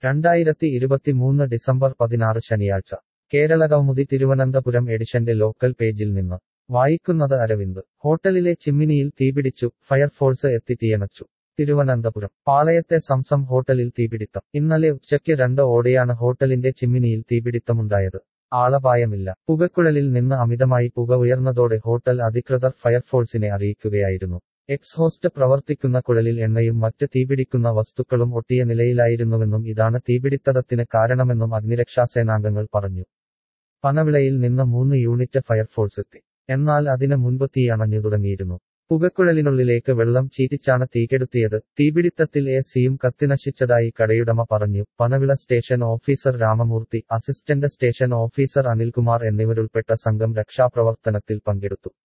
രണ്ടായിരത്തി ഇരുപത്തിമൂന്ന് ഡിസംബർ പതിനാറ് ശനിയാഴ്ച കേരളകൗമുദി തിരുവനന്തപുരം എഡിഷന്റെ ലോക്കൽ പേജിൽ നിന്ന് വായിക്കുന്നത് അരവിന്ദ് ഹോട്ടലിലെ ചിമ്മിനിയിൽ തീപിടിച്ചു ഫയർഫോഴ്സ് എത്തി തീയണച്ചു തിരുവനന്തപുരം പാളയത്തെ സംസം ഹോട്ടലിൽ തീപിടിത്തം ഇന്നലെ ഉച്ചയ്ക്ക് രണ്ട് ഓടെയാണ് ഹോട്ടലിന്റെ ചിമ്മിനിയിൽ തീപിടിത്തമുണ്ടായത് ആളപായമില്ല പുകക്കുഴലിൽ നിന്ന് അമിതമായി പുക ഉയർന്നതോടെ ഹോട്ടൽ അധികൃതർ ഫയർഫോഴ്സിനെ അറിയിക്കുകയായിരുന്നു എക്സ്ഹോസ്റ്റ് പ്രവർത്തിക്കുന്ന കുഴലിൽ എണ്ണയും മറ്റ് തീപിടിക്കുന്ന വസ്തുക്കളും ഒട്ടിയ നിലയിലായിരുന്നുവെന്നും ഇതാണ് തീപിടിത്തത്തിന് കാരണമെന്നും അഗ്നിരക്ഷാസേനാംഗങ്ങൾ പറഞ്ഞു പനവിളയിൽ നിന്ന് മൂന്ന് യൂണിറ്റ് ഫയർഫോഴ്സ് എത്തി എന്നാൽ അതിന് മുൻപ് തീ അണഞ്ഞു തുടങ്ങിയിരുന്നു പുകക്കുഴലിനുള്ളിലേക്ക് വെള്ളം ചീറ്റിച്ചാണ് തീകെടുത്തിയത് തീപിടിത്തത്തിൽ എ സിയും കത്തിനശിച്ചതായി കടയുടമ പറഞ്ഞു Panavila station officer Ramamoorthy assistant station officer Anilkumar എന്നിവരുൾപ്പെട്ട സംഘം രക്ഷാപ്രവർത്തനത്തിൽ പങ്കെടുത്തു